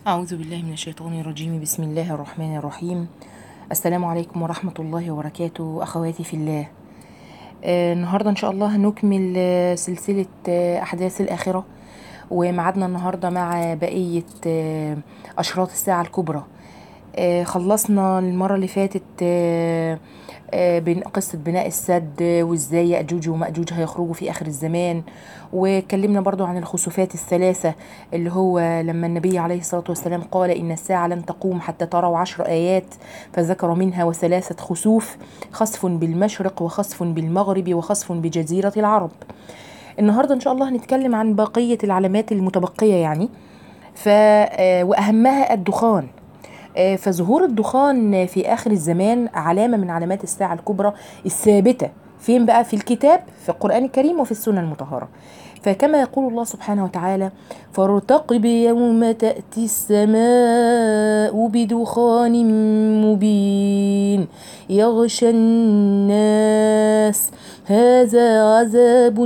أعوذ بالله من الشيطان الرجيم بسم الله الرحمن الرحيم السلام عليكم ورحمة الله وبركاته أخواتي في الله آه النهاردة إن شاء الله هنكمل آه سلسلة آه أحداث الآخرة ومعادنا النهاردة مع بقية آه أشراط الساعة الكبرى آه خلصنا المرة اللي فاتت آه آه بين قصة بناء السد وازاي يأجوج ومأجوج هيخرجوا في آخر الزمان واتكلمنا برضو عن الخسوفات الثلاثة اللي هو لما النبي عليه الصلاة والسلام قال إن الساعة لن تقوم حتى تروا عشر آيات فذكر منها وثلاثة خسوف خسف بالمشرق وخسف بالمغرب وخسف بجزيرة العرب النهاردة إن شاء الله هنتكلم عن بقية العلامات المتبقية يعني ف وأهمها الدخان فظهور الدخان في آخر الزمان علامة من علامات الساعة الكبرى الثابتة فين بقى في الكتاب في القرآن الكريم وفي السنة المطهرة فكما يقول الله سبحانه وتعالى فارتقب يوم تأتي السماء بدخان مبين يغشى الناس هذا عذاب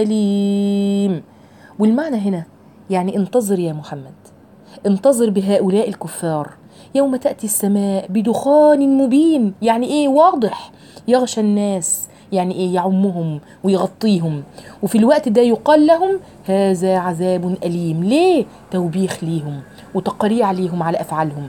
أليم والمعنى هنا يعني انتظر يا محمد انتظر بهؤلاء الكفار يوم تأتي السماء بدخان مبين يعني ايه واضح يغشى الناس يعني ايه يعمهم ويغطيهم وفي الوقت ده يقال لهم هذا عذاب أليم ليه توبيخ ليهم وتقريع ليهم على أفعالهم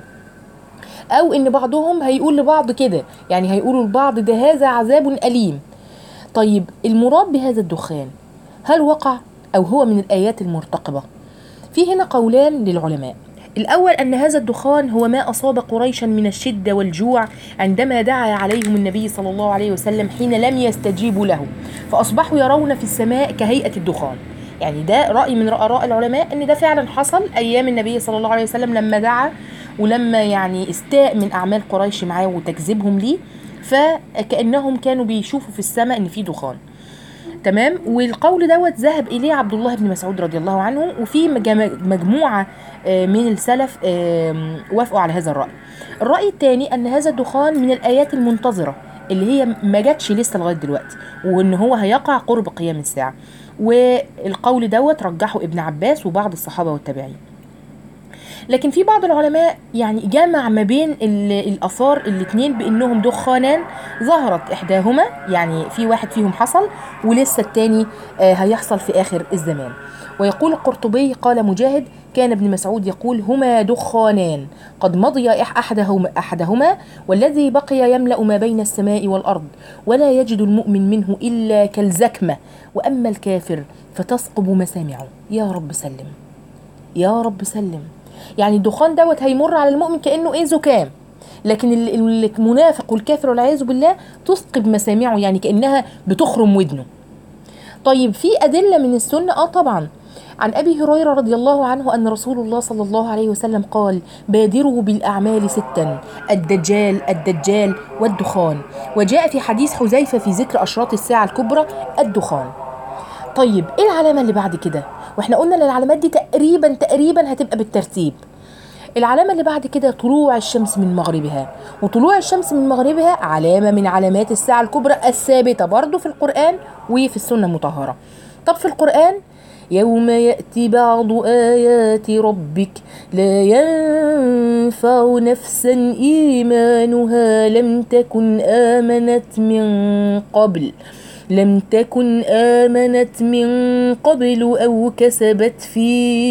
أو إن بعضهم هيقول لبعض كده يعني هيقولوا لبعض ده هذا عذاب أليم طيب المراد بهذا الدخان هل وقع أو هو من الآيات المرتقبة في هنا قولان للعلماء الأول أن هذا الدخان هو ما أصاب قريشا من الشدة والجوع عندما دعا عليهم النبي صلى الله عليه وسلم حين لم يستجيبوا له فأصبحوا يرون في السماء كهيئة الدخان يعني ده رأي من آراء العلماء أن ده فعلا حصل أيام النبي صلى الله عليه وسلم لما دعا ولما يعني استاء من أعمال قريش معاه وتكذيبهم ليه فكأنهم كانوا بيشوفوا في السماء أن في دخان تمام والقول دوت ذهب اليه عبد الله بن مسعود رضي الله عنه وفي مجموعه من السلف وافقوا على هذا الراي الراي الثاني ان هذا الدخان من الايات المنتظره اللي هي ما جاتش لسه لغايه دلوقتي وان هو هيقع قرب قيام الساعه والقول دوت رجحه ابن عباس وبعض الصحابه والتابعين لكن في بعض العلماء يعني جمع ما بين الاثار الاثنين بانهم دخانان ظهرت احداهما يعني في واحد فيهم حصل ولسه الثاني هيحصل في اخر الزمان ويقول القرطبي قال مجاهد كان ابن مسعود يقول هما دخانان قد مضي احدهما احدهما والذي بقي يملا ما بين السماء والارض ولا يجد المؤمن منه الا كالزكمه واما الكافر فتثقب مسامعه يا رب سلم يا رب سلم يعني الدخان دوت هيمر على المؤمن كانه ايه زكام لكن المنافق والكافر والعياذ بالله تثقب مسامعه يعني كانها بتخرم ودنه طيب في ادله من السنه اه طبعا عن ابي هريره رضي الله عنه ان رسول الله صلى الله عليه وسلم قال بادروا بالاعمال ستا الدجال الدجال والدخان وجاء في حديث حذيفه في ذكر اشراط الساعه الكبرى الدخان طيب ايه العلامه اللي بعد كده واحنا قلنا ان العلامات دي تقريبا تقريبا هتبقى بالترتيب العلامة اللي بعد كده طلوع الشمس من مغربها وطلوع الشمس من مغربها علامة من علامات الساعة الكبرى الثابتة برضو في القرآن وفي السنة المطهرة طب في القرآن يوم يأتي بعض آيات ربك لا ينفع نفسا إيمانها لم تكن آمنت من قبل لم تكن آمنت من قبل أو كسبت في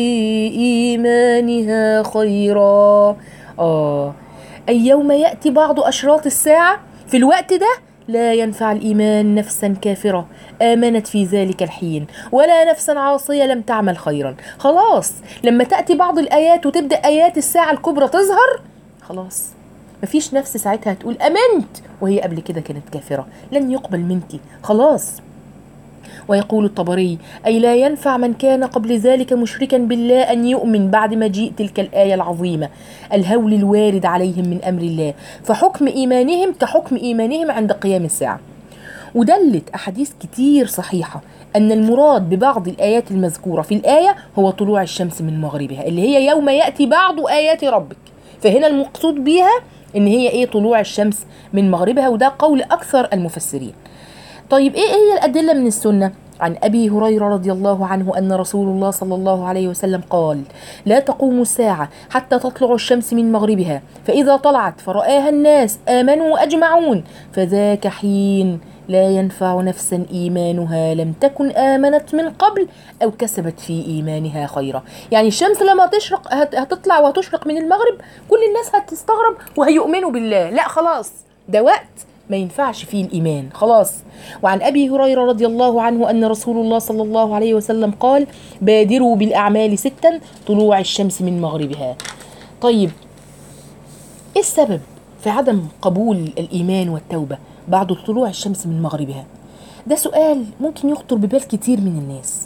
إيمانها خيرا آه أي يوم يأتي بعض أشراط الساعة في الوقت ده لا ينفع الإيمان نفسا كافرة آمنت في ذلك الحين ولا نفسا عاصية لم تعمل خيرا خلاص لما تأتي بعض الآيات وتبدأ آيات الساعة الكبرى تظهر خلاص مفيش نفس ساعتها هتقول امنت وهي قبل كده كانت كافره لن يقبل منك خلاص ويقول الطبري أي لا ينفع من كان قبل ذلك مشركا بالله أن يؤمن بعد مجيء تلك الآية العظيمة الهول الوارد عليهم من أمر الله فحكم إيمانهم كحكم إيمانهم عند قيام الساعة ودلت أحاديث كتير صحيحة أن المراد ببعض الآيات المذكورة في الآية هو طلوع الشمس من مغربها اللي هي يوم يأتي بعض آيات ربك فهنا المقصود بيها ان هي ايه طلوع الشمس من مغربها وده قول اكثر المفسرين طيب ايه هي الادله من السنه عن ابي هريره رضي الله عنه ان رسول الله صلى الله عليه وسلم قال لا تقوم الساعه حتى تطلع الشمس من مغربها فاذا طلعت فراها الناس امنوا اجمعون فذاك حين لا ينفع نفسا ايمانها لم تكن امنت من قبل او كسبت في ايمانها خيرا يعني الشمس لما تشرق هت- هتطلع وهتشرق من المغرب كل الناس هتستغرب وهيؤمنوا بالله لا خلاص ده وقت ما ينفعش فيه الإيمان خلاص وعن أبي هريرة رضي الله عنه أن رسول الله صلى الله عليه وسلم قال بادروا بالأعمال ستا طلوع الشمس من مغربها طيب إيه السبب في عدم قبول الإيمان والتوبة بعد طلوع الشمس من مغربها ده سؤال ممكن يخطر ببال كتير من الناس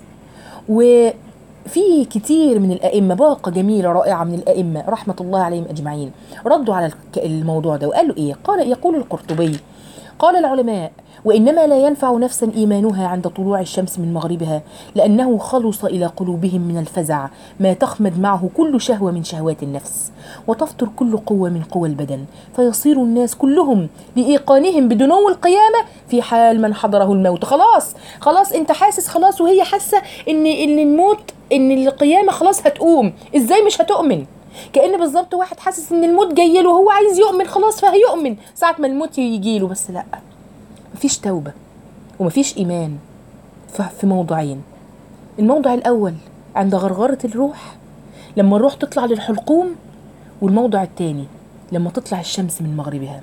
وفي كتير من الأئمة باقة جميلة رائعة من الأئمة رحمة الله عليهم أجمعين ردوا على الك- الموضوع ده وقالوا إيه قال يقول القرطبي قال العلماء وإنما لا ينفع نفسا إيمانها عند طلوع الشمس من مغربها لأنه خلص إلى قلوبهم من الفزع ما تخمد معه كل شهوة من شهوات النفس وتفطر كل قوة من قوى البدن فيصير الناس كلهم لإيقانهم بدنو القيامة في حال من حضره الموت خلاص خلاص انت حاسس خلاص وهي حاسة ان ان الموت ان القيامة خلاص هتقوم ازاي مش هتؤمن كأن بالظبط واحد حاسس ان الموت جاي له وهو عايز يؤمن خلاص فهيؤمن ساعة ما الموت يجي له بس لا مفيش توبة ومفيش إيمان ف- في موضوعين الموضع الأول عند غرغرة الروح لما الروح تطلع للحلقوم والموضع الثاني لما تطلع الشمس من مغربها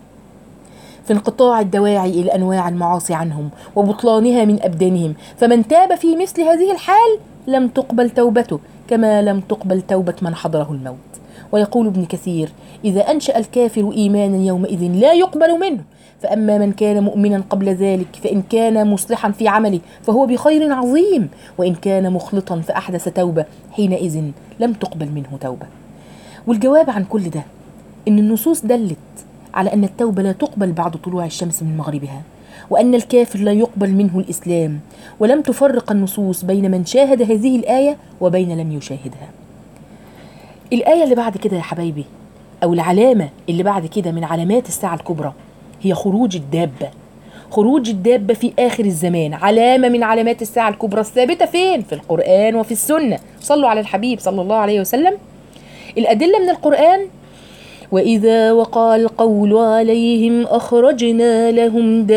في انقطاع الدواعي إلى أنواع المعاصي عنهم وبطلانها من أبدانهم فمن تاب في مثل هذه الحال لم تقبل توبته كما لم تقبل توبة من حضره الموت ويقول ابن كثير إذا أنشأ الكافر إيمانا يومئذ لا يقبل منه فأما من كان مؤمنا قبل ذلك فإن كان مصلحا في عمله فهو بخير عظيم وإن كان مخلطا فأحدث توبة حينئذ لم تقبل منه توبة والجواب عن كل ده إن النصوص دلت على أن التوبة لا تقبل بعد طلوع الشمس من مغربها وأن الكافر لا يقبل منه الإسلام ولم تفرق النصوص بين من شاهد هذه الآية وبين لم يشاهدها الآية اللي بعد كده يا حبايبي أو العلامة اللي بعد كده من علامات الساعة الكبرى هي خروج الدابة خروج الدابة في آخر الزمان علامة من علامات الساعة الكبرى الثابتة فين؟ في القرآن وفي السنة صلوا على الحبيب صلى الله عليه وسلم الأدلة من القرآن وإذا وقع القول عليهم أخرجنا لهم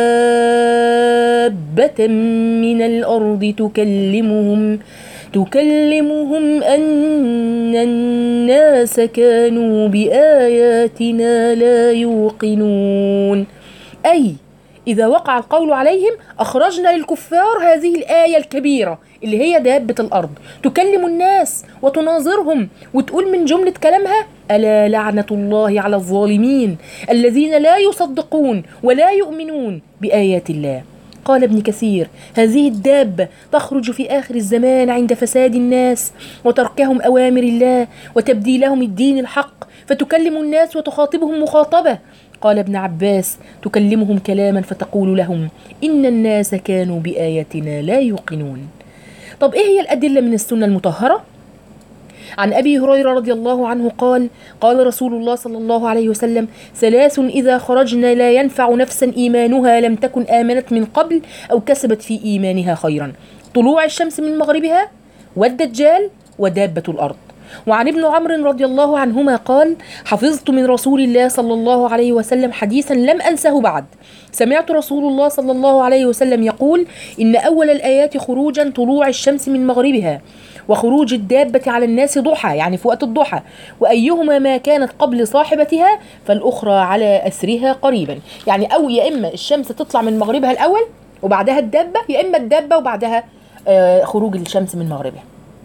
دابة من الأرض تكلمهم تكلمهم أن الناس كانوا بآياتنا لا يوقنون أي إذا وقع القول عليهم أخرجنا للكفار هذه الآية الكبيرة اللي هي دابة الأرض تكلم الناس وتناظرهم وتقول من جملة كلامها ألا لعنة الله على الظالمين الذين لا يصدقون ولا يؤمنون بآيات الله قال ابن كثير هذه الدابة تخرج في آخر الزمان عند فساد الناس وتركهم أوامر الله وتبديلهم الدين الحق فتكلم الناس وتخاطبهم مخاطبة قال ابن عباس تكلمهم كلاما فتقول لهم إن الناس كانوا بآياتنا لا يوقنون طب إيه هي الأدلة من السنة المطهرة؟ عن ابي هريره رضي الله عنه قال قال رسول الله صلى الله عليه وسلم ثلاث اذا خرجنا لا ينفع نفسا ايمانها لم تكن امنت من قبل او كسبت في ايمانها خيرا طلوع الشمس من مغربها والدجال ودابه الارض وعن ابن عمرو رضي الله عنهما قال حفظت من رسول الله صلى الله عليه وسلم حديثا لم انسه بعد سمعت رسول الله صلى الله عليه وسلم يقول ان اول الايات خروجا طلوع الشمس من مغربها وخروج الدابة على الناس ضحى يعني في وقت الضحى وأيهما ما كانت قبل صاحبتها فالأخرى على أثرها قريبا يعني أو يا إما الشمس تطلع من مغربها الأول وبعدها الدابة يا إما الدابة وبعدها آه، خروج الشمس من مغربها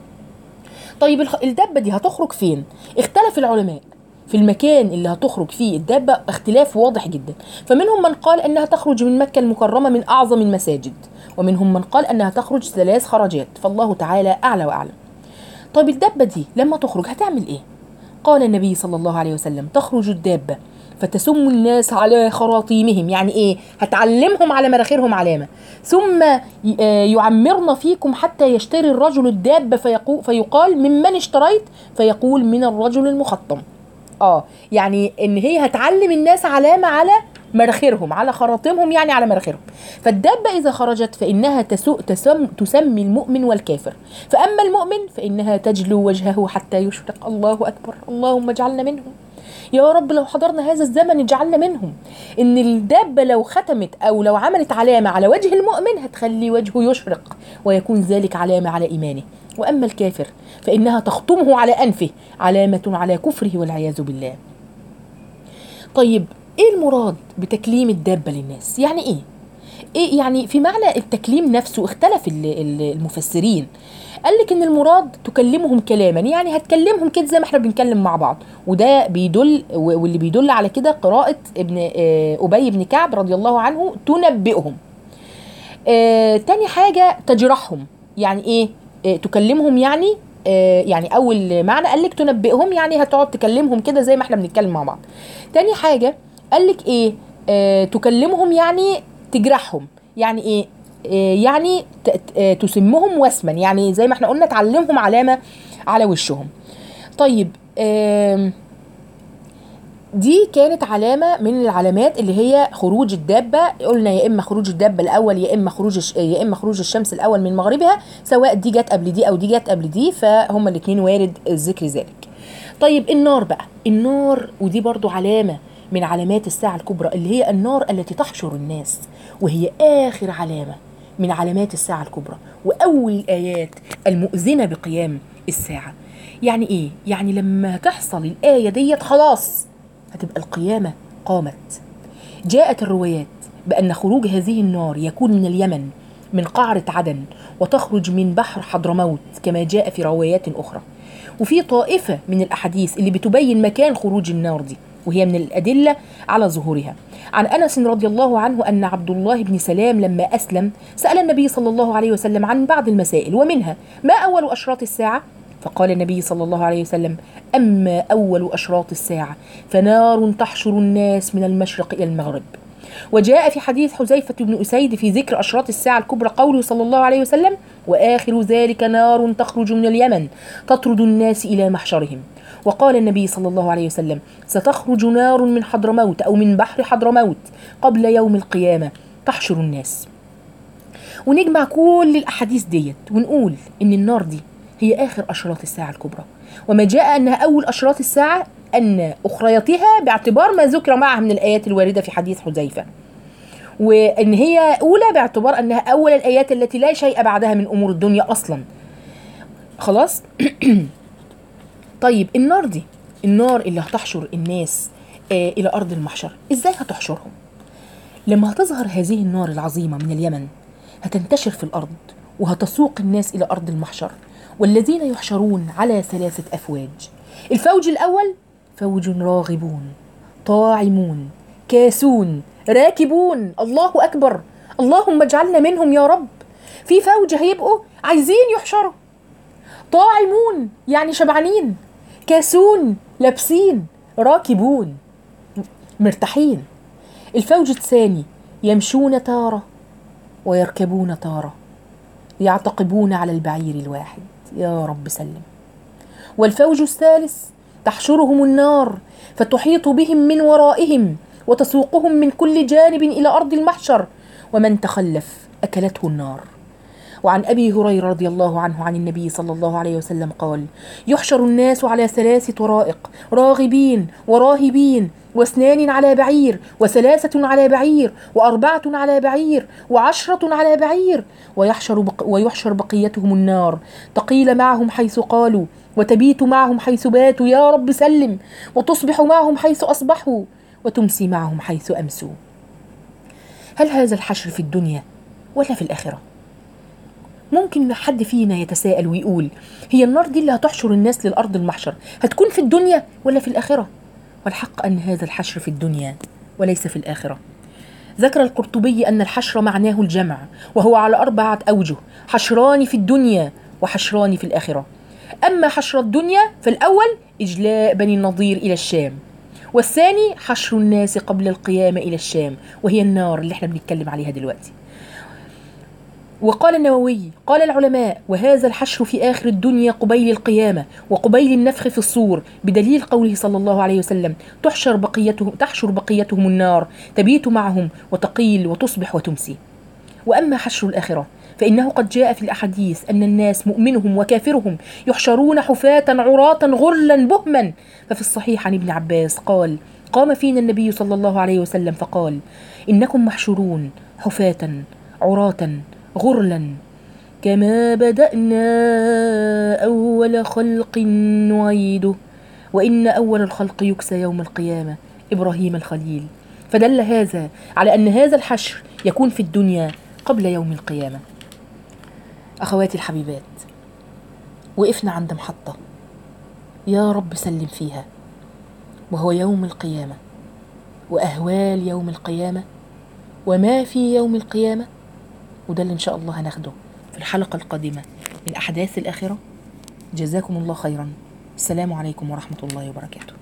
طيب الخ- الدابة دي هتخرج فين اختلف العلماء في المكان اللي هتخرج فيه الدابة اختلاف واضح جدا فمنهم من قال أنها تخرج من مكة المكرمة من أعظم المساجد ومنهم من قال أنها تخرج ثلاث خرجات فالله تعالى أعلى وأعلم طيب الدابة دي لما تخرج هتعمل إيه قال النبي صلى الله عليه وسلم تخرج الدابة فتسم الناس على خراطيمهم يعني ايه هتعلمهم على مراخيرهم علامه ثم ي- آه يعمرن فيكم حتى يشتري الرجل الدابه فيقو فيقال ممن اشتريت فيقول من الرجل المخطم اه يعني ان هي هتعلم الناس علامه على مراخرهم على خراطيمهم يعني على مراخرهم فالدابة إذا خرجت فإنها تسوء تسم تسمي المؤمن والكافر فأما المؤمن فإنها تجلو وجهه حتى يشرق الله أكبر اللهم اجعلنا منهم يا رب لو حضرنا هذا الزمن اجعلنا منهم ان الدابة لو ختمت او لو عملت علامة على وجه المؤمن هتخلي وجهه يشرق ويكون ذلك علامة على ايمانه واما الكافر فانها تخطمه على انفه علامة على كفره والعياذ بالله طيب ايه المراد بتكليم الدابة للناس يعني ايه ايه يعني في معنى التكليم نفسه اختلف ال- ال- المفسرين قال لك ان المراد تكلمهم كلاما يعني هتكلمهم كده زي ما احنا بنتكلم مع بعض وده بيدل و- واللي بيدل على كده قراءة ابن آه، ابي بن كعب رضي الله عنه تنبئهم آه، تاني حاجة تجرحهم يعني ايه آه، تكلمهم يعني آه، يعني اول معنى قال لك تنبئهم يعني هتقعد تكلمهم كده زي ما احنا بنتكلم مع بعض تاني حاجة قال لك ايه آه، تكلمهم يعني تجرحهم يعني ايه آه، يعني ت- ت- آه، تسمهم وسما يعني زي ما احنا قلنا تعلمهم علامة على وشهم طيب آم، دي كانت علامة من العلامات اللي هي خروج الدابة قلنا يا إما خروج الدابة الأول يا إما خروج الش- يا إما خروج الشمس الأول من مغربها سواء دي جت قبل دي أو دي جت قبل دي فهما الاتنين وارد ذكر ذلك طيب النار بقى النار ودي برضو علامة من علامات الساعة الكبرى اللي هي النار التي تحشر الناس وهي آخر علامة من علامات الساعة الكبرى وأول الآيات المؤذنة بقيام الساعة يعني إيه؟ يعني لما تحصل الآية ديت خلاص هتبقى القيامة قامت جاءت الروايات بأن خروج هذه النار يكون من اليمن من قعرة عدن وتخرج من بحر حضرموت كما جاء في روايات أخرى وفي طائفة من الأحاديث اللي بتبين مكان خروج النار دي وهي من الأدلة على ظهورها عن أنس رضي الله عنه أن عبد الله بن سلام لما أسلم سأل النبي صلى الله عليه وسلم عن بعض المسائل ومنها ما أول أشراط الساعة فقال النبي صلى الله عليه وسلم أما أول أشراط الساعة فنار تحشر الناس من المشرق إلى المغرب وجاء في حديث حذيفة بن أسيد في ذكر أشراط الساعة الكبرى قوله صلى الله عليه وسلم وآخر ذلك نار تخرج من اليمن تطرد الناس إلى محشرهم وقال النبي صلى الله عليه وسلم ستخرج نار من حضرموت أو من بحر حضرموت قبل يوم القيامة تحشر الناس ونجمع كل الأحاديث ديت ونقول إن النار دي هي آخر أشراط الساعة الكبرى وما جاء أنها أول أشراط الساعة أن أخريتها باعتبار ما ذكر معها من الآيات الواردة في حديث حذيفة وأن هي أولى باعتبار أنها أول الآيات التي لا شيء بعدها من أمور الدنيا أصلا خلاص طيب النار دي النار اللي هتحشر الناس آه إلى أرض المحشر إزاي هتحشرهم لما هتظهر هذه النار العظيمة من اليمن هتنتشر في الأرض وهتسوق الناس إلى أرض المحشر والذين يحشرون على ثلاثة أفواج الفوج الأول فوج راغبون طاعمون كاسون راكبون الله أكبر اللهم اجعلنا منهم يا رب في فوج هيبقوا عايزين يحشروا طاعمون يعني شبعانين كاسون لابسين راكبون مرتاحين الفوج الثاني يمشون تارة ويركبون تارة يعتقبون على البعير الواحد يا رب سلم والفوج الثالث تحشرهم النار فتحيط بهم من ورائهم وتسوقهم من كل جانب الى ارض المحشر ومن تخلف اكلته النار وعن ابي هريره رضي الله عنه عن النبي صلى الله عليه وسلم قال يحشر الناس على ثلاث طرائق راغبين وراهبين واثنان على بعير وثلاثة على بعير وأربعة على بعير وعشرة على بعير ويحشر, بق ويحشر بقيتهم النار تقيل معهم حيث قالوا وتبيت معهم حيث باتوا يا رب سلم وتصبح معهم حيث أصبحوا وتمسي معهم حيث أمسوا هل هذا الحشر في الدنيا ولا في الآخرة؟ ممكن حد فينا يتساءل ويقول هي النار دي اللي هتحشر الناس للأرض المحشر هتكون في الدنيا ولا في الآخرة؟ والحق أن هذا الحشر في الدنيا وليس في الآخرة ذكر القرطبي أن الحشر معناه الجمع وهو على أربعة أوجه حشران في الدنيا وحشران في الآخرة أما حشر الدنيا فالأول إجلاء بني النضير إلى الشام والثاني حشر الناس قبل القيامة إلى الشام وهي النار اللي احنا بنتكلم عليها دلوقتي وقال النووي قال العلماء وهذا الحشر في آخر الدنيا قبيل القيامة وقبيل النفخ في الصور بدليل قوله صلى الله عليه وسلم تحشر بقيتهم تحشر بقيتهم النار تبيت معهم وتقيل وتصبح وتمسي وأما حشر الآخرة فإنه قد جاء في الأحاديث أن الناس مؤمنهم وكافرهم يحشرون حفاة عراة غرلا بهما ففي الصحيح عن ابن عباس قال قام فينا النبي صلى الله عليه وسلم فقال إنكم محشورون حفاة عراة غرلا كما بدأنا أول خلق نعيده وإن أول الخلق يكسى يوم القيامة إبراهيم الخليل فدل هذا على أن هذا الحشر يكون في الدنيا قبل يوم القيامة أخواتي الحبيبات وقفنا عند محطة يا رب سلم فيها وهو يوم القيامة وأهوال يوم القيامة وما في يوم القيامة وده اللي إن شاء الله هناخده في الحلقة القادمة من أحداث الآخرة جزاكم الله خيرا السلام عليكم ورحمة الله وبركاته